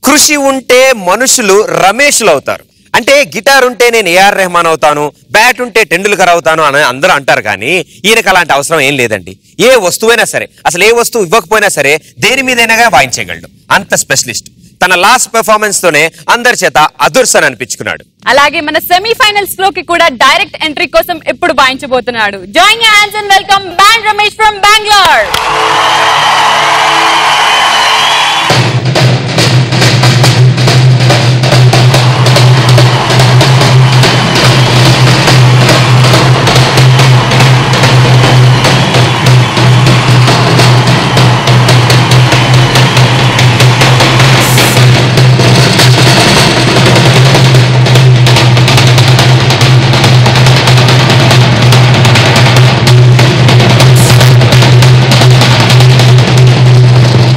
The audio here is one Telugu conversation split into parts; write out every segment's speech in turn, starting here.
కృషి ఉంటే మనుషులు రమేష్లు అవుతారు అంటే గిటార్ ఉంటే నేను ఏఆర్ రెహమాన్ అవుతాను బ్యాట్ ఉంటే టెండూల్కర్ అవుతాను అని అందరూ అంటారు కానీ ఈయనకు అలాంటి అవసరం ఏం లేదండి ఏ వస్తువైనా సరే అసలు ఏ వస్తువు ఇవ్వకపోయినా సరే దేని మీదైనా వాయించగలడు అంత స్పెషలిస్ట్ తన లాస్ట్ పెర్ఫార్మెన్స్ తోనే అందరి చేత అదుర్సన్ అనిపించుకున్నాడు అలాగే మన సెమీఫైనల్స్ లోకి కూడా డైరెక్ట్ ఎంట్రీ కోసం ఎప్పుడు వాయించబోతున్నాడు join hands and welcome band Ramesh from Bengaluru Thank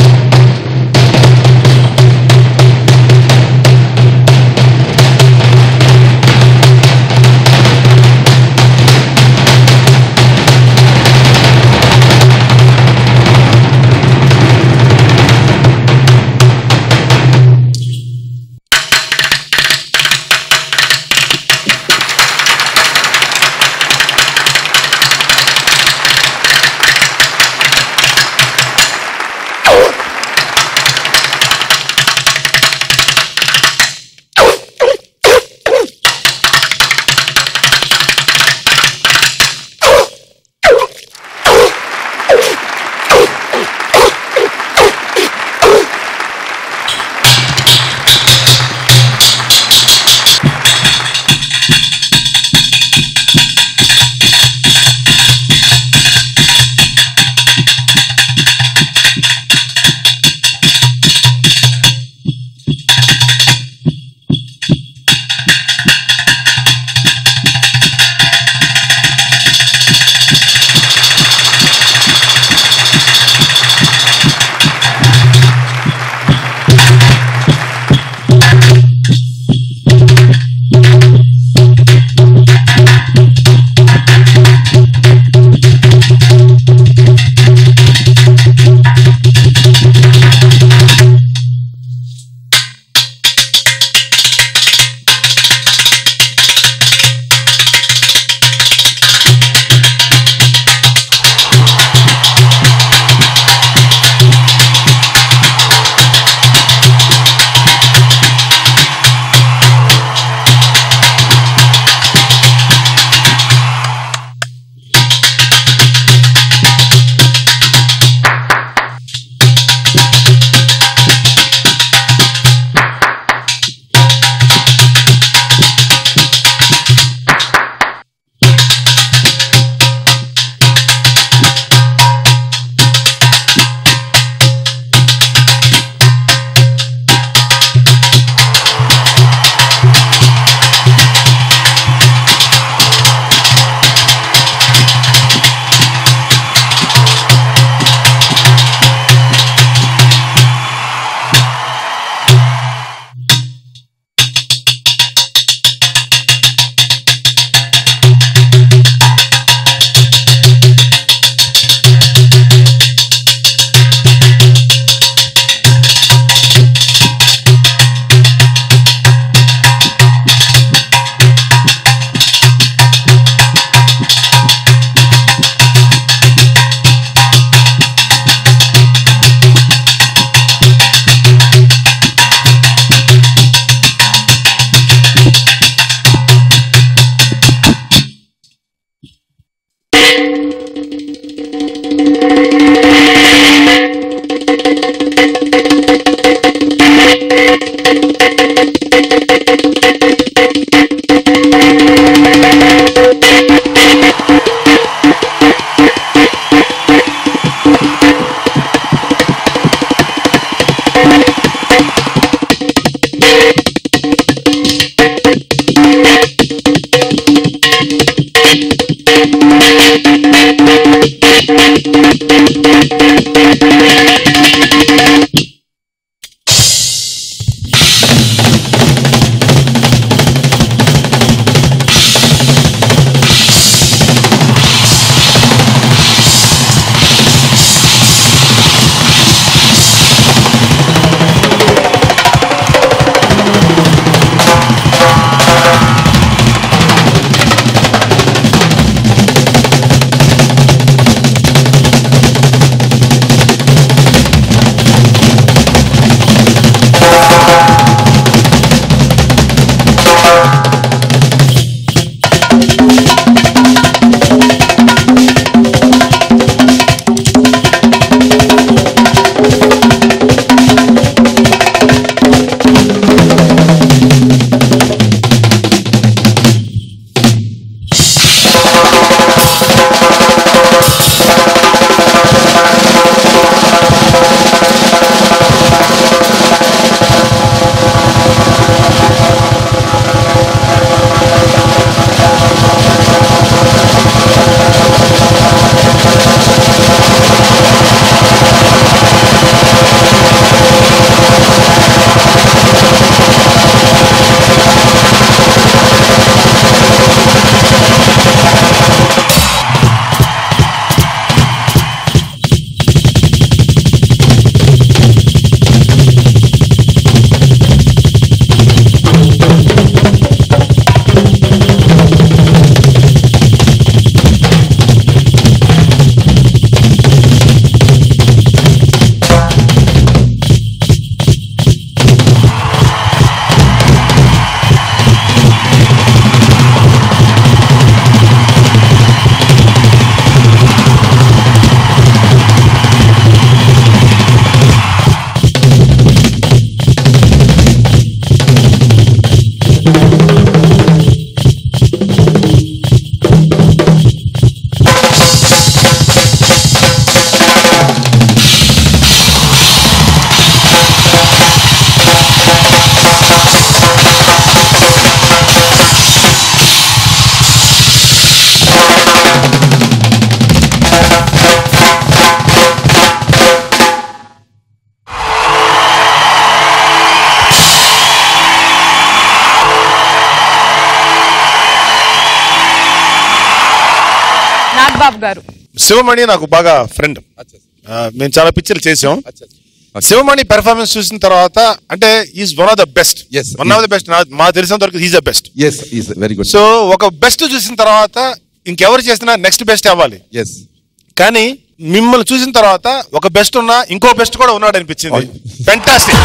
Pratap garu Sivamani నాకు బాగా ఫ్రెండ్ మేము చాలా పిక్చర్లు చేసాం శివమణి పెర్ఫార్మెన్స్ చూసిన తర్వాత అంటే is one of the best Yes, one of the best మా తెలిసినంత వరకు is the best yes is very good so ఒక బెస్ట్ చూసిన తర్వాత ఇంకెవరు చేసినా నెక్స్ట్ బెస్ట్ అవ్వాలి ఎస్ కానీ మిమ్మల్ని చూసిన తర్వాత ఒక బెస్ట్ ఉన్నా ఇంకో బెస్ట్ కూడా ఉన్నాడు అనిపించింది ఫెంటాస్టిక్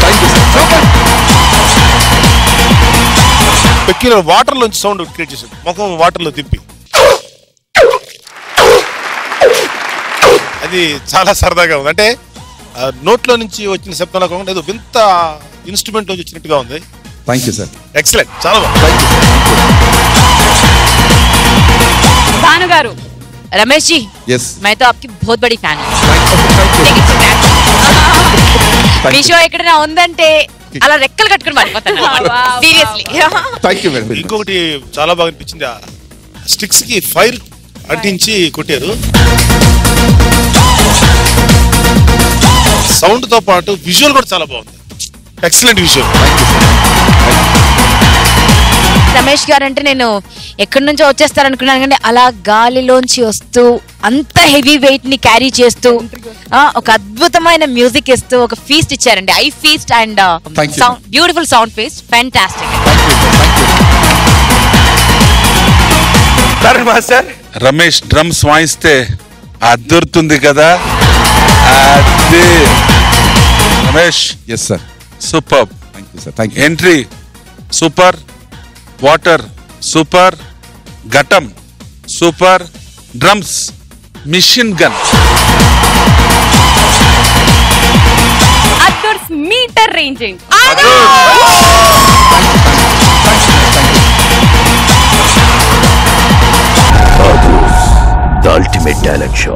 పెక్యులర్ వాటర్ లోంచి సౌండ్ క్రియేట్ చేసింది ముఖం వాటర్ లో తిప్పి అది చాలా సరదాగా ఉంది అంటే ఆ, నోట్లో నుంచి వచ్చిన శబ్దంలో కాకుండా ఏదో వింత ఇన్స్ట్రుమెంట్ నుంచి వచ్చినట్టుగా ఉంది థ్యాంక్ యూ సార్ ఎక్సలెంట్ చాలా బాగుంది భాను గారు रमेश जी Yes. मैं तो आपकी बहुत बड़ी फैन हूँ మీ షో ఎక్కడైనా ఉందంటే అలా రెక్కలు కట్టుకుని పడిపోతాను Wow, seriously thank you very ఇంకొకటి చాలా బాగా అనిపించింది ఆ స్టిక్స్ కి ఫైర్ అంటించి కొట్టారు సౌండ్ తో పాటు విజువల్ కూడా చాలా బాగుంది ఎక్సలెంట్ విజువల్ రమేష్ గారు అంటే నేను ఎక్కడి నుంచో వచ్చేస్తారనుకున్నాను కానీ అలా గాలిలోంచి వస్తూ అంత హెవీ వెయిట్ ని క్యారీ చేస్తూ ఆ, ఒక అద్భుతమైన మ్యూజిక్ ఇస్తూ ఒక ఫీస్ట్ ఇచ్చారండి I feast and Thank you. Sound beautiful sound feast fantastic Tarun master Ramesh drums వాయిస్తే అద్దరుతుంది కదా అది Ramesh yes sir super thank you sir thank you entry super water super ghatam super drums mission gun అద్దర్స్ meter ranging the ultimate talent show.